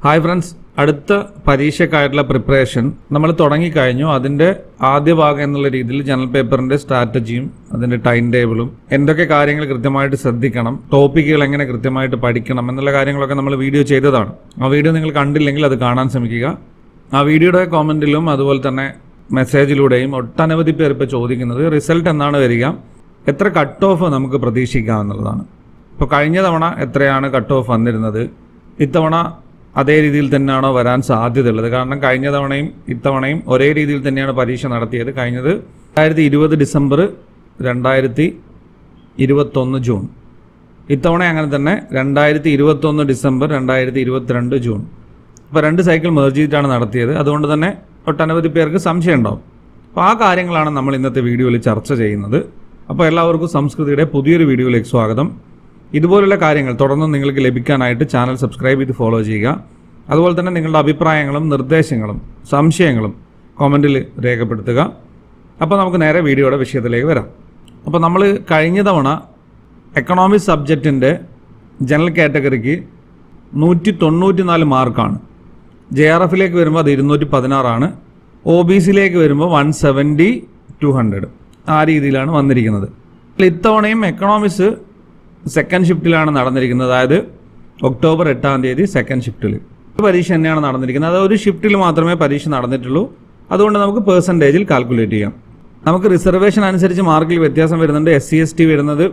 hi friends അടുത്ത പരീക്ഷയ്ക്കായിട്ടുള്ള preparation നമ്മൾ തുടങ്ങിക്കഴിഞ്ഞു അതിൻ്റെ ആദ്യ ഭാഗം എന്നുള്ള രീതിയിൽ ജനറൽ പേപ്പറിന്റെ സ്ട്രാറ്റജിയും അതിന്റെ ടൈം ടേബിളും എന്തൊക്കെ കാര്യങ്ങൾ കൃത്യമായിട്ട് ശ്രദ്ധിക്കണം ടോപ്പിക്കുകൾ എങ്ങനെ കൃത്യമായിട്ട് പഠിക്കണം എന്നുള്ള കാര്യങ്ങളൊക്കെ നമ്മൾ വീഡിയോ ചെയ്തതാണ് ആ വീഡിയോ നിങ്ങൾ കണ്ടില്ലെങ്കിൽ അത് കാണാൻ ശ്രമിക്കുക ആ വീഡിയോയുടെ കോമൻറ്റിലും അതുപോലെ തന്നെ മെസ്സേജിലൂടെയും ഒട്ടനവധി പേർ ഇപ്പോൾ ചോദിക്കുന്നത് റിസൾട്ട് എന്നാണ് വരിക എത്ര കട്ട് ഓഫ് നമുക്ക് പ്രതീക്ഷിക്കാം എന്നുള്ളതാണ് ഇപ്പോൾ കഴിഞ്ഞ തവണ എത്രയാണ് കട്ട് ഓഫ് വന്നിരുന്നത് ഇത്തവണ അതേ രീതിയിൽ തന്നെയാണോ വരാൻ സാധ്യതയുള്ളത് കാരണം കഴിഞ്ഞ തവണയും ഇത്തവണയും ഒരേ രീതിയിൽ തന്നെയാണ് പരീക്ഷ നടത്തിയത് കഴിഞ്ഞത് രണ്ടായിരത്തി ഇരുപത് ഡിസംബർ രണ്ടായിരത്തി ഇരുപത്തൊന്ന് ജൂൺ ഇത്തവണ അങ്ങനെ തന്നെ രണ്ടായിരത്തി ഇരുപത്തൊന്ന് ഡിസംബർ രണ്ടായിരത്തി ഇരുപത്തിരണ്ട് ജൂൺ അപ്പോൾ രണ്ട് സൈക്കിൾ മെർജ് ചെയ്തിട്ടാണ് നടത്തിയത് അതുകൊണ്ട് തന്നെ ഒട്ടനവധി പേർക്ക് സംശയം ഉണ്ടാവും അപ്പോൾ ആ കാര്യങ്ങളാണ് നമ്മൾ ഇന്നത്തെ വീഡിയോയിൽ ചർച്ച ചെയ്യുന്നത് അപ്പോൾ എല്ലാവർക്കും സംസ്കൃതിയുടെ പുതിയൊരു വീഡിയോയിലേക്ക് സ്വാഗതം ഇതുപോലുള്ള കാര്യങ്ങൾ തുടർന്ന് നിങ്ങൾക്ക് ലഭിക്കാനായിട്ട് ചാനൽ സബ്സ്ക്രൈബ് ചെയ്ത് ഫോളോ ചെയ്യുക അതുപോലെ തന്നെ നിങ്ങളുടെ അഭിപ്രായങ്ങളും നിർദ്ദേശങ്ങളും സംശയങ്ങളും കമൻറ്റിൽ രേഖപ്പെടുത്തുക അപ്പോൾ നമുക്ക് നേരെ വീഡിയോയുടെ വിഷയത്തിലേക്ക് വരാം അപ്പോൾ നമ്മൾ കഴിഞ്ഞ തവണ എക്കണോമിക്സ് സബ്ജക്റ്റിൻ്റെ ജനറൽ കാറ്റഗറിക്ക് നൂറ്റി തൊണ്ണൂറ്റി നാല് മാർക്കാണ് ജെ ആർ എഫിലേക്ക് വരുമ്പോൾ അത് ഇരുന്നൂറ്റി പതിനാറാണ് ഒ ബി സിയിലേക്ക് വരുമ്പോൾ വൺ സെവൻറ്റി ടു ഹൺഡ്രഡ് ആ രീതിയിലാണ് വന്നിരിക്കുന്നത് ഇത്തവണയും എക്കണോമിക്സ് സെക്കൻഡ് ഷിഫ്റ്റിലാണ് നടന്നിരിക്കുന്നത് അതായത് ഒക്ടോബർ എട്ടാം തീയതി സെക്കൻഡ് ഷിഫ്റ്റിൽ പരീക്ഷ തന്നെയാണ് നടന്നിരിക്കുന്നത് അത് ഒരു ഷിഫ്റ്റിൽ മാത്രമേ പരീക്ഷ നടന്നിട്ടുള്ളൂ അതുകൊണ്ട് നമുക്ക് പേഴ്സൻറ്റേജിൽ കാൽക്കുലേറ്റ് ചെയ്യാം നമുക്ക് റിസർവേഷൻ അനുസരിച്ച് മാർക്കിൽ വ്യത്യാസം വരുന്നുണ്ട് എസ് സി എസ് ടി വരുന്നത്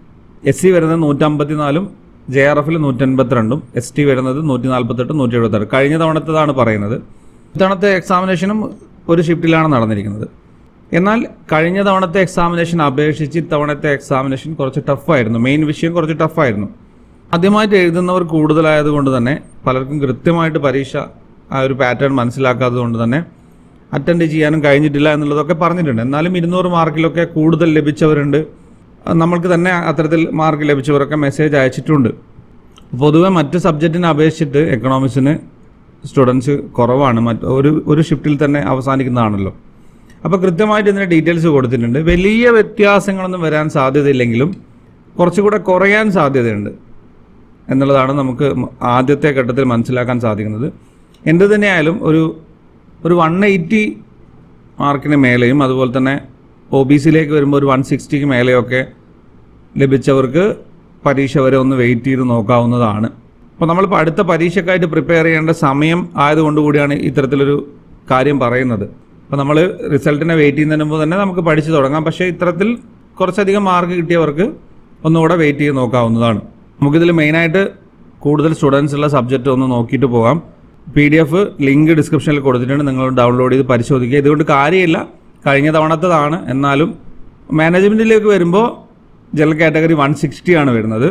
എസ് സി വരുന്നത് നൂറ്റമ്പത്തി നാലും ജെ ആർ എഫിൽ നൂറ്റൻപത്തിരണ്ടും എസ് ടി വരുന്നത് നൂറ്റി നാൽപ്പത്തെട്ട് നൂറ്റി എഴുപത്തെട്ട് കഴിഞ്ഞ തവണത്തേതാണ് പറയുന്നത് ഇത്തവണത്തെ എക്സാമിനേഷനും ഒരു ഷിഫ്റ്റിലാണ് നടന്നിരിക്കുന്നത് എന്നാൽ കഴിഞ്ഞ തവണത്തെ എക്സാമിനേഷൻ അപേക്ഷിച്ച് ഇത്തവണത്തെ എക്സാമിനേഷൻ കുറച്ച് ടഫായിരുന്നു മെയിൻ വിഷയം കുറച്ച് ടഫായിരുന്നു ആദ്യമായിട്ട് എഴുതുന്നവർ കൂടുതലായതുകൊണ്ട് തന്നെ പലർക്കും കൃത്യമായിട്ട് പരീക്ഷ ആ ഒരു പാറ്റേൺ മനസ്സിലാക്കാത്തത് കൊണ്ട് തന്നെ അറ്റൻഡ് ചെയ്യാനും കഴിഞ്ഞിട്ടില്ല എന്നുള്ളതൊക്കെ പറഞ്ഞിട്ടുണ്ട് എന്നാലും ഇരുന്നൂറ് മാർക്കിലൊക്കെ കൂടുതൽ ലഭിച്ചവരുണ്ട് നമ്മൾക്ക് തന്നെ അത്തരത്തിൽ മാർക്ക് ലഭിച്ചവരൊക്കെ മെസ്സേജ് അയച്ചിട്ടുണ്ട് പൊതുവെ മറ്റ് സബ്ജക്റ്റിനെ അപേക്ഷിച്ചിട്ട് എക്കണോമിക്സിന് സ്റ്റുഡൻസ് കുറവാണ് മറ്റ് ഒരു ഒരു ഷിഫ്റ്റിൽ തന്നെ അവസാനിക്കുന്നതാണല്ലോ അപ്പോൾ കൃത്യമായിട്ട് ഇതിന് ഡീറ്റെയിൽസ് കൊടുത്തിട്ടുണ്ട് വലിയ വ്യത്യാസങ്ങളൊന്നും വരാൻ സാധ്യതയില്ലെങ്കിലും കുറച്ചുകൂടെ കുറയാൻ സാധ്യതയുണ്ട് എന്നുള്ളതാണ് നമുക്ക് ആദ്യത്തെ ഘട്ടത്തിൽ മനസ്സിലാക്കാൻ സാധിക്കുന്നത് എന്ത് തന്നെയായാലും ഒരു ഒരു വൺ എയ്റ്റി മാർക്കിന് മേലെയും അതുപോലെ തന്നെ ഒ ബി സിയിലേക്ക് വരുമ്പോൾ ഒരു വൺ സിക്സ്റ്റിക്ക് മേലെയൊക്കെ ലഭിച്ചവർക്ക് പരീക്ഷ വരെ ഒന്ന് വെയിറ്റ് ചെയ്ത് നോക്കാവുന്നതാണ് അപ്പോൾ നമ്മളിപ്പോൾ അടുത്ത പരീക്ഷയ്ക്കായിട്ട് പ്രിപ്പയർ ചെയ്യേണ്ട സമയം ആയതുകൊണ്ട് കൂടിയാണ് ഇത്തരത്തിലൊരു കാര്യം പറയുന്നത് അപ്പോൾ നമ്മൾ റിസൾട്ടിനെ വെയിറ്റ് ചെയ്യുന്നതിന് മുമ്പ് തന്നെ നമുക്ക് പഠിച്ചു തുടങ്ങാം പക്ഷേ ഇത്തരത്തിൽ കുറച്ചധികം മാർക്ക് കിട്ടിയവർക്ക് ഒന്നുകൂടെ വെയിറ്റ് ചെയ്ത് നോക്കാവുന്നതാണ് നമുക്കിതിൽ മെയിനായിട്ട് കൂടുതൽ സ്റ്റുഡൻസ് ഉള്ള സബ്ജക്റ്റ് ഒന്ന് നോക്കിയിട്ട് പോകാം പി ഡി എഫ് ലിങ്ക് ഡിസ്ക്രിപ്ഷനിൽ കൊടുത്തിട്ടുണ്ട് നിങ്ങൾ ഡൗൺലോഡ് ചെയ്ത് പരിശോധിക്കുക ഇതുകൊണ്ട് കാര്യമില്ല കഴിഞ്ഞ തവണത്തതാണ് എന്നാലും മാനേജ്മെൻറ്റിലേക്ക് വരുമ്പോൾ ജനറൽ കാറ്റഗറി വൺ സിക്സ്റ്റി ആണ് വരുന്നത്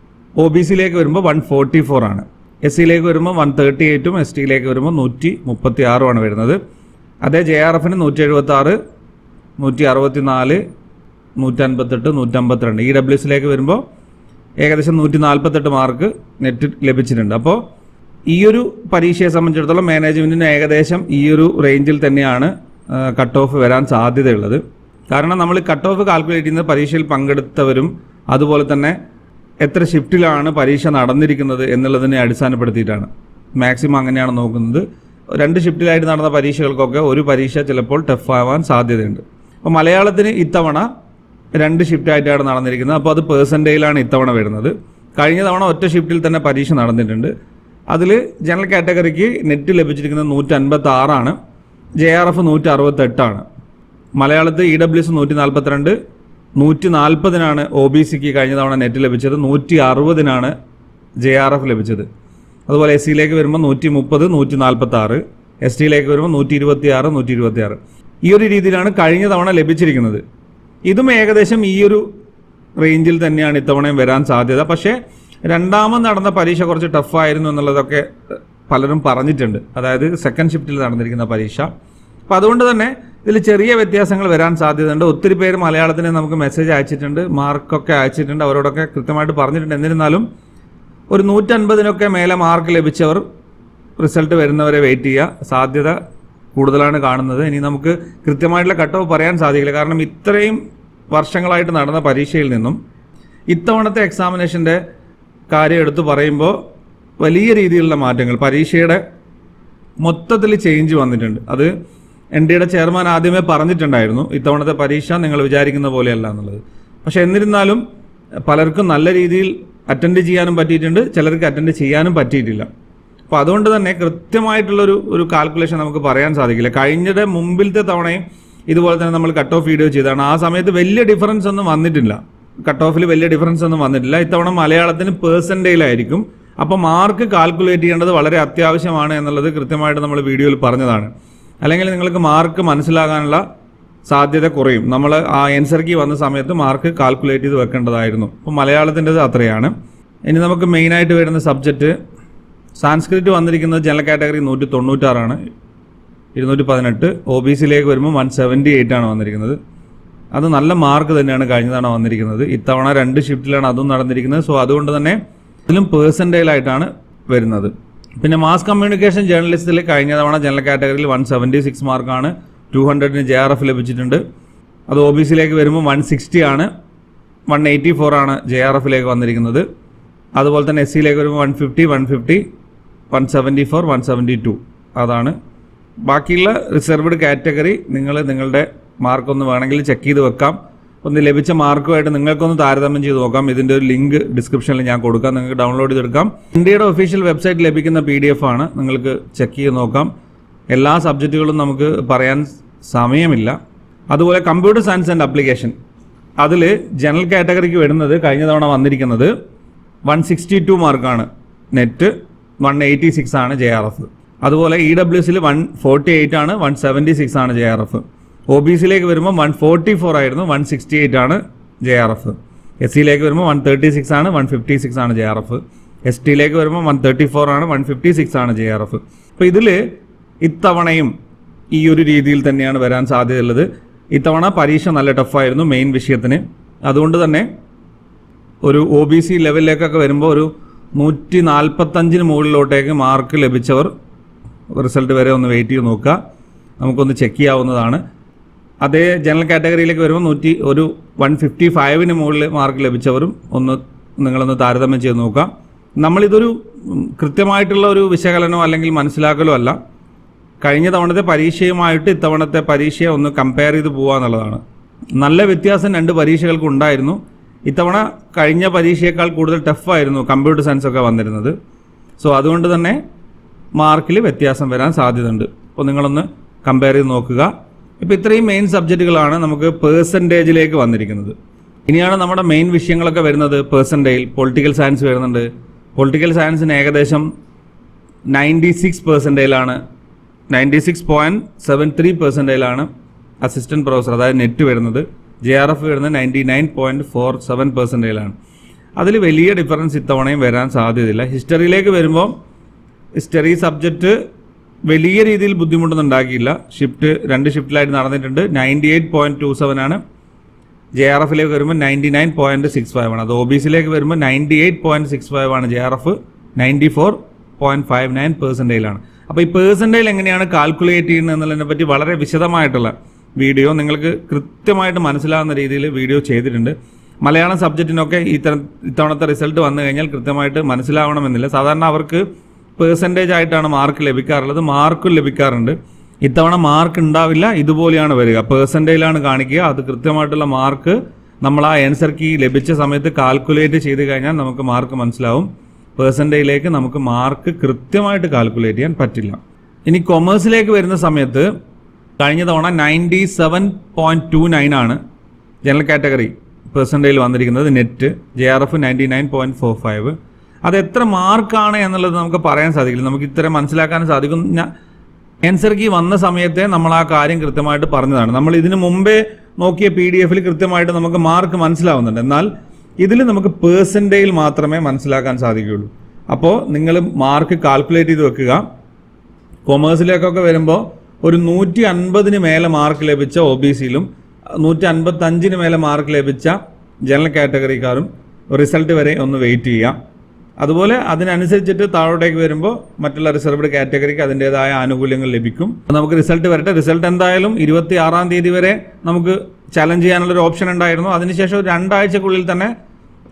ഒ ബി സിയിലേക്ക് വരുമ്പോൾ വൺ ഫോർട്ടി ഫോർ ആണ് എസ് സിയിലേക്ക് വരുമ്പോൾ വൺ തേർട്ടി എയ്റ്റും എസ് ടിയിലേക്ക് വരുമ്പോൾ നൂറ്റി മുപ്പത്തി ആറുമാണ് വരുന്നത് അതേ ജെ ആർ എഫിന് നൂറ്റി എഴുപത്തി ആറ് നൂറ്റി അറുപത്തി നാല് നൂറ്റൻപത്തെട്ട് നൂറ്റമ്പത്തിരണ്ട് ഇ ഡബ്ല്യു എസിലേക്ക് വരുമ്പോൾ ഏകദേശം നൂറ്റി നാൽപ്പത്തെട്ട് മാർക്ക് നെറ്റ് ലഭിച്ചിട്ടുണ്ട് അപ്പോൾ ഈ ഒരു പരീക്ഷയെ സംബന്ധിച്ചിടത്തോളം മാനേജ്മെൻറ്റിന് ഏകദേശം ഈ ഒരു റേഞ്ചിൽ തന്നെയാണ് കട്ട് ഓഫ് വരാൻ സാധ്യതയുള്ളത് കാരണം നമ്മൾ കട്ട് ഓഫ് കാൽക്കുലേറ്റ് ചെയ്യുന്നത് പരീക്ഷയിൽ പങ്കെടുത്തവരും അതുപോലെ തന്നെ എത്ര ഷിഫ്റ്റിലാണ് പരീക്ഷ നടന്നിരിക്കുന്നത് എന്നുള്ളതിനെ അടിസ്ഥാനപ്പെടുത്തിയിട്ടാണ് മാക്സിമം അങ്ങനെയാണ് നോക്കുന്നത് രണ്ട് ഷിഫ്റ്റിലായിട്ട് നടന്ന പരീക്ഷകൾക്കൊക്കെ ഒരു പരീക്ഷ ചിലപ്പോൾ ടഫ് ആവാൻ സാധ്യതയുണ്ട് അപ്പോൾ മലയാളത്തിന് ഇത്തവണ രണ്ട് ഷിഫ്റ്റായിട്ടാണ് നടന്നിരിക്കുന്നത് അപ്പോൾ അത് പേഴ്സൻറ്റേജിലാണ് ഇത്തവണ വരുന്നത് കഴിഞ്ഞ തവണ ഒറ്റ ഷിഫ്റ്റിൽ തന്നെ പരീക്ഷ നടന്നിട്ടുണ്ട് അതിൽ ജനറൽ കാറ്റഗറിക്ക് നെറ്റ് ലഭിച്ചിരിക്കുന്നത് നൂറ്റി അൻപത്തി ആറാണ് ജെ ആർ എഫ് നൂറ്റി അറുപത്തെട്ടാണ് മലയാളത്തിൽ ഇ ഡബ്ല്യു എസ് നൂറ്റി നാൽപ്പത്തിരണ്ട് നൂറ്റി നാൽപ്പതിനാണ് ഒ ബി സിക്ക് കഴിഞ്ഞ തവണ നെറ്റ് ലഭിച്ചത് നൂറ്റി അറുപതിനാണ് ജെ ആർ എഫ് ലഭിച്ചത് അതുപോലെ എസ് സിയിലേക്ക് വരുമ്പോൾ നൂറ്റി മുപ്പത് നൂറ്റി നാൽപ്പത്തി ആറ് എസ് ടിയിലേക്ക് വരുമ്പോൾ നൂറ്റി ഇരുപത്തി ആറ് നൂറ്റി ഇരുപത്തി ആറ് ഈ ഒരു രീതിയിലാണ് കഴിഞ്ഞ തവണ ലഭിച്ചിരിക്കുന്നത് ഇതും ഏകദേശം ഈ ഒരു റേഞ്ചിൽ തന്നെയാണ് ഇത്തവണയും വരാൻ സാധ്യത പക്ഷേ രണ്ടാമത് നടന്ന പരീക്ഷ കുറച്ച് ടഫായിരുന്നു എന്നുള്ളതൊക്കെ പലരും പറഞ്ഞിട്ടുണ്ട് അതായത് സെക്കൻഡ് ഷിഫ്റ്റിൽ നടന്നിരിക്കുന്ന പരീക്ഷ അപ്പോൾ അതുകൊണ്ട് തന്നെ ഇതിൽ ചെറിയ വ്യത്യാസങ്ങൾ വരാൻ സാധ്യതയുണ്ട് ഒത്തിരി പേര് മലയാളത്തിന് നമുക്ക് മെസ്സേജ് അയച്ചിട്ടുണ്ട് മാർക്കൊക്കെ അയച്ചിട്ടുണ്ട് അവരോടൊക്കെ കൃത്യമായിട്ട് പറഞ്ഞിട്ടുണ്ട് എന്നിരുന്നാലും ഒരു നൂറ്റൻപതിനൊക്കെ മേലെ മാർക്ക് ലഭിച്ചവർ റിസൾട്ട് വരുന്നവരെ വെയിറ്റ് ചെയ്യുക സാധ്യത കൂടുതലാണ് കാണുന്നത് ഇനി നമുക്ക് കൃത്യമായിട്ടുള്ള കട്ട് ഓഫ് പറയാൻ സാധിക്കില്ല കാരണം ഇത്രയും വർഷങ്ങളായിട്ട് നടന്ന പരീക്ഷയിൽ നിന്നും ഇത്തവണത്തെ എക്സാമിനേഷൻ്റെ കാര്യം എടുത്തു പറയുമ്പോൾ വലിയ രീതിയിലുള്ള മാറ്റങ്ങൾ പരീക്ഷയുടെ മൊത്തത്തിൽ ചേഞ്ച് വന്നിട്ടുണ്ട് അത് എൻ ഡിയുടെ ചെയർമാൻ ആദ്യമേ പറഞ്ഞിട്ടുണ്ടായിരുന്നു ഇത്തവണത്തെ പരീക്ഷ നിങ്ങൾ വിചാരിക്കുന്ന പോലെയല്ല എന്നുള്ളത് പക്ഷെ എന്നിരുന്നാലും പലർക്കും നല്ല രീതിയിൽ അറ്റൻഡ് ചെയ്യാനും പറ്റിയിട്ടുണ്ട് ചിലർക്ക് അറ്റൻഡ് ചെയ്യാനും പറ്റിയിട്ടില്ല അപ്പോൾ അതുകൊണ്ട് തന്നെ കൃത്യമായിട്ടുള്ളൊരു ഒരു കാൽക്കുലേഷൻ നമുക്ക് പറയാൻ സാധിക്കില്ല കഴിഞ്ഞയുടെ മുമ്പിലത്തെ തവണയും ഇതുപോലെ തന്നെ നമ്മൾ കട്ട് ഓഫ് വീഡിയോ ചെയ്തതാണ് ആ സമയത്ത് വലിയ ഡിഫറൻസ് ഒന്നും വന്നിട്ടില്ല കട്ട് ഓഫിൽ വലിയ ഡിഫറൻസ് ഒന്നും വന്നിട്ടില്ല ഇത്തവണ മലയാളത്തിന് പേഴ്സൻറ്റേജിലായിരിക്കും അപ്പോൾ മാർക്ക് കാൽക്കുലേറ്റ് ചെയ്യേണ്ടത് വളരെ അത്യാവശ്യമാണ് എന്നുള്ളത് കൃത്യമായിട്ട് നമ്മൾ വീഡിയോയിൽ പറഞ്ഞതാണ് അല്ലെങ്കിൽ നിങ്ങൾക്ക് മാർക്ക് മനസ്സിലാകാനുള്ള സാധ്യത കുറയും നമ്മൾ ആ ആൻസർ കീ വന്ന സമയത്ത് മാർക്ക് കാൽക്കുലേറ്റ് ചെയ്ത് വെക്കേണ്ടതായിരുന്നു അപ്പോൾ മലയാളത്തിൻ്റെത് അത്രയാണ് ഇനി നമുക്ക് മെയിനായിട്ട് വരുന്ന സബ്ജക്റ്റ് സാൻസ്ക്രിറ്റ് വന്നിരിക്കുന്നത് ജനറൽ കാറ്റഗറി നൂറ്റി തൊണ്ണൂറ്റാറാണ് ഇരുന്നൂറ്റി പതിനെട്ട് ഒ ബി സിയിലേക്ക് വരുമ്പോൾ വൺ സെവൻറ്റി എയ്റ്റ് ആണ് വന്നിരിക്കുന്നത് അത് നല്ല മാർക്ക് തന്നെയാണ് കഴിഞ്ഞ തവണ വന്നിരിക്കുന്നത് ഇത്തവണ രണ്ട് ഷിഫ്റ്റിലാണ് അതും നടന്നിരിക്കുന്നത് സോ അതുകൊണ്ട് തന്നെ ഇതിലും പേഴ്സൻറ്റേജിലായിട്ടാണ് വരുന്നത് പിന്നെ മാസ് കമ്മ്യൂണിക്കേഷൻ ജേർണലിസ്റ്റിൽ കഴിഞ്ഞ തവണ ജനറൽ കാറ്റഗറിയിൽ വൺ സെവൻറ്റി സിക്സ് മാർക്കാണ് ടു ഹൺഡ്രഡിന് ജെ ആർ എഫ് ലഭിച്ചിട്ടുണ്ട് അത് ഒ ബി സിയിലേക്ക് വരുമ്പോൾ വൺ സിക്സ്റ്റി ആണ് വൺ എയ്റ്റി ഫോർ ആണ് ജെ ആർ എഫിലേക്ക് വന്നിരിക്കുന്നത് അതുപോലെ തന്നെ എസ് സിയിലേക്ക് വരുമ്പോൾ one fifty one fifty one seventy four one seventy two അതാണ് ബാക്കിയുള്ള റിസർവ്ഡ് കാറ്റഗറി നിങ്ങൾ നിങ്ങളുടെ മാർക്കൊന്ന് വേണമെങ്കിൽ ചെക്ക് ചെയ്ത് വെക്കാം ഒന്ന് ലഭിച്ച മാർക്കുമായിട്ട് നിങ്ങൾക്കൊന്ന് താരതമ്യം ചെയ്ത് നോക്കാം ഇതിൻ്റെ ഒരു ലിങ്ക് ഡിസ്ക്രിപ്ഷനിൽ ഞാൻ കൊടുക്കാം നിങ്ങൾക്ക് ഡൗൺലോഡ് ചെയ്തെടുക്കാം ഇന്ത്യയുടെ ഒഫീഷ്യൽ വെബ്സൈറ്റ് ലഭിക്കുന്ന പി ഡി എഫ് ആണ് നിങ്ങൾക്ക് ചെക്ക് ചെയ്ത് നോക്കാം എല്ലാ സബ്ജക്റ്റുകളും നമുക്ക് പറയാൻ സമയമില്ല അതുപോലെ കമ്പ്യൂട്ടർ സയൻസ് ആൻഡ് അപ്ലിക്കേഷൻ അതിൽ ജനറൽ കാറ്റഗറിക്ക് വരുന്നത് കഴിഞ്ഞ തവണ വന്നിരിക്കുന്നത് വൺ സിക്സ്റ്റി ടു മാർക്കാണ് നെറ്റ് വൺ എയ്റ്റി സിക്സ് ആണ് ജെ ആർ എഫ് അതുപോലെ ഇ ഡബ്ല്യു എസിൽ വൺ ഫോർട്ടി എയ്റ്റ് ആണ് വൺ സെവൻറ്റി സിക്സ് ആണ് J R F O B സിയിലേക്ക് വരുമ്പോൾ വൺ ഫോർട്ടി ഫോർ ആയിരുന്നു വൺ സിക്സ്റ്റി എയ്റ്റ് ആണ് ജെ ആർ എഫ് എസ് സിയിലേക്ക് വരുമ്പോൾ വൺ തേർട്ടി സിക്സ് ആണ് വൺ ഫിഫ്റ്റി സിക്സ് ആണ് ജെ ആർ എഫ് എസ് ടിയിലേക്ക് വരുമ്പോൾ വൺ തേർട്ടി ഫോർ ആണ് വൺ ഫിഫ്റ്റി സിക്സ് ആണ് ജെ ആർ എഫ് അപ്പോൾ ഇതിൽ ഇത്തവണയും ഈ ഒരു രീതിയിൽ തന്നെയാണ് വരാൻ സാധ്യതയുള്ളത് ഇത്തവണ പരീക്ഷ നല്ല ടഫായിരുന്നു മെയിൻ വിഷയത്തിന് അതുകൊണ്ട് തന്നെ ഒരു ഒ ബി സി ലെവലിലേക്കൊക്കെ വരുമ്പോൾ ഒരു നൂറ്റി നാൽപ്പത്തഞ്ചിന് മുകളിലോട്ടേക്ക് മാർക്ക് ലഭിച്ചവർ റിസൾട്ട് വരെ ഒന്ന് വെയിറ്റ് ചെയ്ത് നോക്കുക നമുക്കൊന്ന് ചെക്ക് ചെയ്യാവുന്നതാണ് അതേ ജനറൽ കാറ്റഗറിയിലേക്ക് വരുമ്പോൾ നൂറ്റി ഒരു വൺ ഫിഫ്റ്റി ഫൈവിന് മുകളിൽ മാർക്ക് ലഭിച്ചവരും ഒന്ന് നിങ്ങളൊന്ന് താരതമ്യം ചെയ്ത് നോക്കാം നമ്മളിതൊരു ഉം, കൃത്യമായിട്ടുള്ള ഒരു വിശകലനമോ അല്ലെങ്കിൽ മനസ്സിലാക്കലോ അല്ല കഴിഞ്ഞ തവണത്തെ പരീക്ഷയുമായിട്ട് ഇത്തവണത്തെ പരീക്ഷയെ ഒന്ന് കമ്പയർ ചെയ്ത് പോകുക എന്നുള്ളതാണ് നല്ല വ്യത്യാസം രണ്ട് പരീക്ഷകൾക്ക് ഉണ്ടായിരുന്നു ഇത്തവണ കഴിഞ്ഞ പരീക്ഷയേക്കാൾ കൂടുതൽ ടഫായിരുന്നു കമ്പ്യൂട്ടർ സയൻസ് ഒക്കെ വന്നിരുന്നത് സോ അതുകൊണ്ട് തന്നെ മാർക്കിൽ വ്യത്യാസം വരാൻ സാധ്യതയുണ്ട് അപ്പോൾ നിങ്ങളൊന്ന് കമ്പയർ ചെയ്ത് നോക്കുക ഇപ്പോൾ ഇത്രയും മെയിൻ സബ്ജക്റ്റുകളാണ് നമുക്ക് പേഴ്സൻറ്റേജിലേക്ക് വന്നിരിക്കുന്നത് ഇനിയാണ് നമ്മുടെ മെയിൻ വിഷയങ്ങളൊക്കെ വരുന്നത് പേഴ്സൻറ്റേജിൽ പൊളിറ്റിക്കൽ സയൻസ് വരുന്നുണ്ട് പൊളിറ്റിക്കൽ സയൻസിന് ഏകദേശം നയൻറ്റി സിക്സ് പെർസെൻറ്റേജിലാണ് ninety six point seven three പെർസെൻറ്റേജിലാണ് അസിസ്റ്റൻറ്റ് പ്രൊഫസർ അതായത് നെറ്റ് വരുന്നത് ജെ ആർ എഫ് വരുന്നത് ninety nine point four seven പെർസെൻറ്റേജിലാണ് അതിൽ വലിയ ഡിഫറൻസ് ഇത്തവണയും വരാൻ സാധ്യതയില്ല ഹിസ്റ്ററിയിലേക്ക് വരുമ്പോൾ ഹിസ്റ്ററി സബ്ജക്റ്റ് വലിയ രീതിയിൽ ബുദ്ധിമുട്ടൊന്നും ഉണ്ടാക്കിയില്ല ഷിഫ്റ്റ് രണ്ട് ഷിഫ്റ്റിലായിട്ട് നടന്നിട്ടുണ്ട് ninety eight point two seven ആണ് ജെ ആർ എഫിലേക്ക് വരുമ്പോൾ ninety nine point six five ആണ് അത് ഒ ബി സിയിലേക്ക് വരുമ്പോൾ ninety eight point six five ആണ് J R F ninety four point five nine പെർസെൻറ്റേജിലാണ് അപ്പോൾ ഈ പെർസെൻറ്റേജിൽ എങ്ങനെയാണ് കാൽക്കുലേറ്റ് ചെയ്യുന്നത് എന്നുള്ളതിനെ പറ്റി വളരെ വിശദമായിട്ടുള്ള വീഡിയോ നിങ്ങൾക്ക് കൃത്യമായിട്ട് മനസ്സിലാകുന്ന രീതിയിൽ വീഡിയോ ചെയ്തിട്ടുണ്ട് മലയാളം സബ്ജക്റ്റിനൊക്കെ ഇത്തരം ഇത്തവണത്തെ റിസൾട്ട് വന്നു കഴിഞ്ഞാൽ കൃത്യമായിട്ട് മനസ്സിലാവണമെന്നില്ല സാധാരണ അവർക്ക് പേഴ്സൻറ്റേജ് ആയിട്ടാണ് മാർക്ക് ലഭിക്കാറുള്ളത് മാർക്കും ലഭിക്കാറുണ്ട് ഇത്തവണ മാർക്ക് ഉണ്ടാവില്ല ഇതുപോലെയാണ് വരിക പേഴ്സൻറ്റേജിലാണ് കാണിക്കുക അത് കൃത്യമായിട്ടുള്ള മാർക്ക് നമ്മൾ ആ ആൻസർ കീ ലഭിച്ച സമയത്ത് കാൽക്കുലേറ്റ് ചെയ്ത് കഴിഞ്ഞാൽ നമുക്ക് മാർക്ക് മനസ്സിലാവും പേഴ്സൻറ്റേജിലേക്ക് നമുക്ക് മാർക്ക് കൃത്യമായിട്ട് കാൽക്കുലേറ്റ് ചെയ്യാൻ പറ്റില്ല ഇനി കൊമേഴ്സിലേക്ക് വരുന്ന സമയത്ത് കഴിഞ്ഞ തവണ ninety seven point two nine ആണ് ജനറൽ കാറ്റഗറി പെർസെൻറ്റേജിൽ വന്നിരിക്കുന്നത് NET J R F ninety nine point four five അത് എത്ര മാർക്കാണ് എന്നുള്ളത് നമുക്ക് പറയാൻ സാധിക്കില്ല നമുക്ക് ഇത്ര മനസ്സിലാക്കാൻ സാധിക്കും ഞാൻ ആൻസർ കീ വന്ന സമയത്തെ നമ്മൾ ആ കാര്യം കൃത്യമായിട്ട് പറഞ്ഞതാണ് നമ്മൾ ഇതിനു മുമ്പേ നോക്കിയ പി ഡി എഫിൽ കൃത്യമായിട്ട് നമുക്ക് മാർക്ക് മനസ്സിലാവുന്നുണ്ട് എന്നാൽ ഇതിൽ നമുക്ക് പേഴ്സൻറ്റേജിൽ മാത്രമേ മനസ്സിലാക്കാൻ സാധിക്കുകയുള്ളൂ അപ്പോൾ നിങ്ങൾ മാർക്ക് കാൽക്കുലേറ്റ് ചെയ്ത് വെക്കുക കൊമേഴ്സിലേക്കൊക്കെ വരുമ്പോൾ ഒരു നൂറ്റി അൻപതിന് മേലെ മാർക്ക് ലഭിച്ച ഒ ബി സിയിലും നൂറ്റി അൻപത്തി അഞ്ചിന് മേലെ മാർക്ക് ലഭിച്ച ജനറൽ കാറ്റഗറിക്കാരും റിസൾട്ട് വരെ ഒന്ന് വെയിറ്റ് ചെയ്യാം അതുപോലെ അതിനനുസരിച്ചിട്ട് താഴോട്ടേക്ക് വരുമ്പോൾ മറ്റുള്ള റിസർവ്ഡ് കാറ്റഗറിക്ക് അതിൻ്റെതായ ആനുകൂല്യങ്ങൾ ലഭിക്കും നമുക്ക് റിസൾട്ട് വരട്ടെ റിസൾട്ട് എന്തായാലും ഇരുപത്തി ആറാം തീയതി വരെ നമുക്ക് ചലഞ്ച് ചെയ്യാനുള്ള ഒരു ഓപ്ഷൻ ഉണ്ടായിരുന്നു അതിനുശേഷം ഒരു രണ്ടാഴ്ചക്കുള്ളിൽ തന്നെ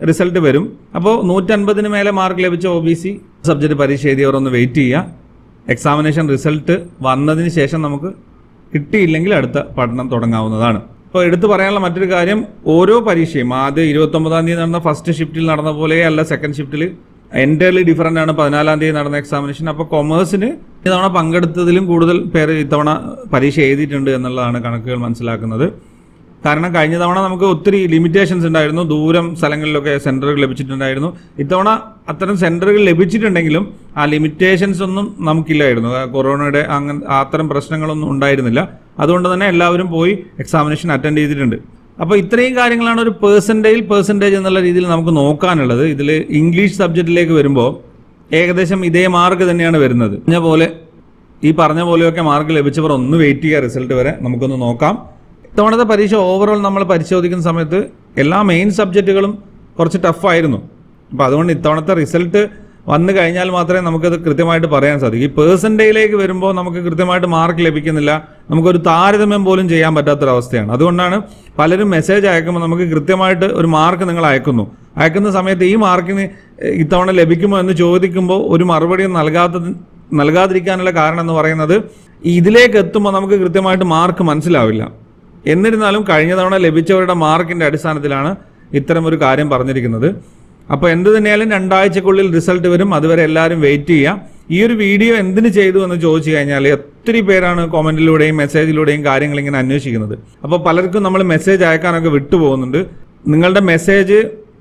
റിസൾട്ട് വരും അപ്പോൾ നൂറ്റൻപതിന് മേലെ മാർക്ക് ലഭിച്ച ഒ ബി സി സബ്ജക്റ്റ് പരീക്ഷ എഴുതിയവർ ഒന്ന് വെയിറ്റ് ചെയ്യുക എക്സാമിനേഷൻ റിസൾട്ട് വന്നതിന് ശേഷം നമുക്ക് കിട്ടിയില്ലെങ്കിൽ അടുത്ത പഠനം തുടങ്ങാവുന്നതാണ് ഇപ്പോൾ എടുത്തു പറയാനുള്ള മറ്റൊരു കാര്യം ഓരോ പരീക്ഷയും ആദ്യം ഇരുപത്തൊമ്പതാം തീയതി നടന്ന ഫസ്റ്റ് ഷിഫ്റ്റിൽ നടന്ന പോലെ അല്ല സെക്കൻഡ് ഷിഫ്റ്റിൽ എൻറ്റയർലി ഡിഫറൻ്റ് ആണ് പതിനാലാം തീയതി നടന്ന എക്സാമിനേഷൻ അപ്പോൾ കൊമേഴ്സിന് ഇത്തവണ പങ്കെടുത്തതിലും കൂടുതൽ പേര് ഇത്തവണ പരീക്ഷ എഴുതിയിട്ടുണ്ട് എന്നുള്ളതാണ് കണക്കുകൾ മനസ്സിലാക്കുന്നത് കാരണം കഴിഞ്ഞ തവണ നമുക്ക് ഒത്തിരി ലിമിറ്റേഷൻസ് ഉണ്ടായിരുന്നു ദൂരം സ്ഥലങ്ങളിലൊക്കെ സെന്ററുകൾ ലഭിച്ചിട്ടുണ്ടായിരുന്നു ഇത്തവണ അത്തരം സെന്ററുകൾ ലഭിച്ചിട്ടുണ്ടെങ്കിലും ആ ലിമിറ്റേഷൻസ് ഒന്നും നമുക്കില്ലായിരുന്നു ആ കൊറോണയുടെ അങ്ങനെ അത്തരം പ്രശ്നങ്ങളൊന്നും ഉണ്ടായിരുന്നില്ല അതുകൊണ്ട് തന്നെ എല്ലാവരും പോയി എക്സാമിനേഷൻ അറ്റൻഡ് ചെയ്തിട്ടുണ്ട് അപ്പോൾ ഇത്രയും കാര്യങ്ങളാണ് ഒരു പേഴ്സൻറ്റേജ് പേഴ്സൻറ്റേജ് എന്നുള്ള രീതിയിൽ നമുക്ക് നോക്കാനുള്ളത് ഇതിൽ ഇംഗ്ലീഷ് സബ്ജക്റ്റിലേക്ക് വരുമ്പോൾ ഏകദേശം ഇതേ മാർക്ക് തന്നെയാണ് വരുന്നത് പറഞ്ഞ പോലെ ഈ പറഞ്ഞ പോലെയൊക്കെ മാർക്ക് ലഭിച്ചവർ ഒന്ന് വെയിറ്റ് ചെയ്യുക റിസൾട്ട് വരെ നമുക്കൊന്ന് നോക്കാം ഇത്തവണത്തെ പരീക്ഷ ഓവറോൾ നമ്മൾ പരിശോധിക്കുന്ന സമയത്ത് എല്ലാ മെയിൻ സബ്ജക്റ്റുകളും കുറച്ച് ടഫായിരുന്നു അപ്പോൾ അതുകൊണ്ട് ഇത്തവണത്തെ റിസൾട്ട് വന്നു കഴിഞ്ഞാൽ മാത്രമേ നമുക്കത് കൃത്യമായിട്ട് പറയാൻ സാധിക്കൂ ഈ പേഴ്സൻറ്റേജിലേക്ക് വരുമ്പോൾ നമുക്ക് കൃത്യമായിട്ട് മാർക്ക് ലഭിക്കുന്നില്ല നമുക്കൊരു താരതമ്യം പോലും ചെയ്യാൻ പറ്റാത്തൊരവസ്ഥയാണ് അതുകൊണ്ടാണ് പലരും മെസ്സേജ് അയക്കുമ്പോൾ നമുക്ക് കൃത്യമായിട്ട് ഒരു മാർക്ക് നിങ്ങൾ അയക്കുന്നു അയക്കുന്ന സമയത്ത് ഈ മാർക്കിന് ഇത്തവണ ലഭിക്കുമോ എന്ന് ചോദിക്കുമ്പോൾ ഒരു മറുപടിയും നൽകാത്തത് നൽകാതിരിക്കാനുള്ള കാരണം എന്ന് പറയുന്നത് ഇതിലേക്ക് എത്തുമ്പോൾ നമുക്ക് കൃത്യമായിട്ട് മാർക്ക് മനസ്സിലാവില്ല എന്നിരുന്നാലും കഴിഞ്ഞ തവണ ലഭിച്ചവരുടെ മാർക്കിന്റെ അടിസ്ഥാനത്തിലാണ് ഇത്തരം ഒരു കാര്യം പറഞ്ഞിരിക്കുന്നത് അപ്പോൾ എന്ത് തന്നെയാലും രണ്ടാഴ്ചക്കുള്ളിൽ റിസൾട്ട് വരും അതുവരെ എല്ലാവരും വെയിറ്റ് ചെയ്യാം ഈ ഒരു വീഡിയോ എന്തിനു ചെയ്തു എന്ന് ചോദിച്ചു കഴിഞ്ഞാൽ ഒത്തിരി പേരാണ് കോമന്റിലൂടെയും മെസ്സേജിലൂടെയും കാര്യങ്ങൾ ഇങ്ങനെ അന്വേഷിക്കുന്നത് അപ്പോൾ പലർക്കും നമ്മൾ മെസ്സേജ് അയക്കാനൊക്കെ വിട്ടുപോകുന്നുണ്ട് നിങ്ങളുടെ മെസ്സേജ്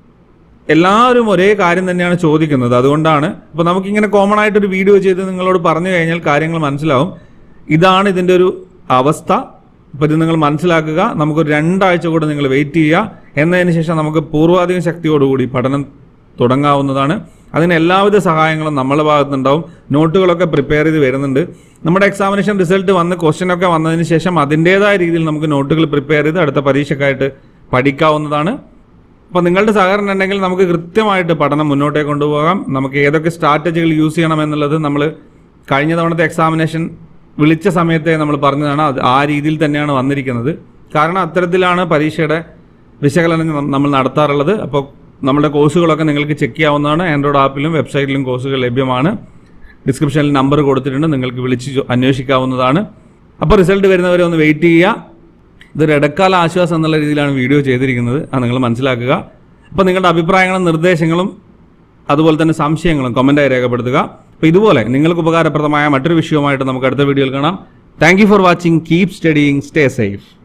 എല്ലാവരും ഒരേ കാര്യം തന്നെയാണ് ചോദിക്കുന്നത് അതുകൊണ്ടാണ് അപ്പോൾ നമുക്കിങ്ങനെ കോമൺ ആയിട്ടൊരു വീഡിയോ ചെയ്ത് നിങ്ങളോട് പറഞ്ഞു കഴിഞ്ഞാൽ കാര്യങ്ങൾ മനസ്സിലാവും ഇതാണ് ഇതിൻ്റെ ഒരു അവസ്ഥ അപ്പോൾ ഇത് നിങ്ങൾ മനസ്സിലാക്കുക നമുക്കൊരു രണ്ടാഴ്ച കൂടെ നിങ്ങൾ വെയിറ്റ് ചെയ്യുക എന്നതിന് ശേഷം നമുക്ക് പൂർവാധികം ശക്തിയോടുകൂടി പഠനം തുടങ്ങാവുന്നതാണ് അതിന് എല്ലാവിധ സഹായങ്ങളും നമ്മളെ ഭാഗത്തുനിന്നുണ്ടാവും നോട്ടുകളൊക്കെ പ്രിപ്പയർ ചെയ്ത് വരുന്നുണ്ട് നമ്മുടെ എക്സാമിനേഷൻ റിസൾട്ട് വന്ന് ക്വസ്റ്റ്യൻ ഒക്കെ വന്നതിന് ശേഷം അതിൻ്റെതായ രീതിയിൽ നമുക്ക് നോട്ടുകൾ പ്രിപ്പയർ ചെയ്ത് അടുത്ത പരീക്ഷയ്ക്കായിട്ട് പഠിക്കാവുന്നതാണ് അപ്പോൾ നിങ്ങളുടെ സഹകരണം ഉണ്ടെങ്കിൽ നമുക്ക് കൃത്യമായിട്ട് പഠനം മുന്നോട്ടേക്ക് കൊണ്ടുപോകാം നമുക്ക് ഏതൊക്കെ സ്ട്രാറ്റജികൾ യൂസ് ചെയ്യണം എന്നുള്ളത് നമ്മൾ കഴിഞ്ഞ തവണത്തെ എക്സാമിനേഷൻ വിളിച്ച സമയത്തെ നമ്മൾ പറഞ്ഞതാണ് അത് ആ രീതിയിൽ തന്നെയാണ് വന്നിരിക്കുന്നത് കാരണം അത്തരത്തിലാണ് പരീക്ഷയുടെ വിശകലനം നം- നമ്മൾ നടത്താറുള്ളത് അപ്പോൾ നമ്മുടെ കോഴ്സുകളൊക്കെ നിങ്ങൾക്ക് ചെക്ക് ചെയ്യാവുന്നതാണ് ആൻഡ്രോയിഡ് ആപ്പിലും വെബ്സൈറ്റിലും കോഴ്സുകൾ ലഭ്യമാണ് ഡിസ്ക്രിപ്ഷനിൽ നമ്പർ കൊടുത്തിട്ടുണ്ട് നിങ്ങൾക്ക് വിളിച്ച് ചോ- അന്വേഷിക്കാവുന്നതാണ് അപ്പോൾ റിസൾട്ട് വരുന്നവരെ ഒന്ന് വെയിറ്റ് ചെയ്യുക ഇതൊരു ഇടക്കാല ആശ്വാസം എന്നുള്ള രീതിയിലാണ് വീഡിയോ ചെയ്തിരിക്കുന്നത് അത് നിങ്ങൾ മനസ്സിലാക്കുക അപ്പോൾ നിങ്ങളുടെ അഭിപ്രായങ്ങളും നിർദ്ദേശങ്ങളും അതുപോലെ തന്നെ സംശയങ്ങളും കമൻറ്റായി രേഖപ്പെടുത്തുക അപ്പോൾ ഇതുപോലെ നിങ്ങൾക്ക് ഉപകാരപ്രദമായ മറ്റൊരു വിഷയവുമായിട്ട് നമുക്ക് അടുത്ത വീഡിയോയിൽ കാണാം thank you for watching keep studying stay safe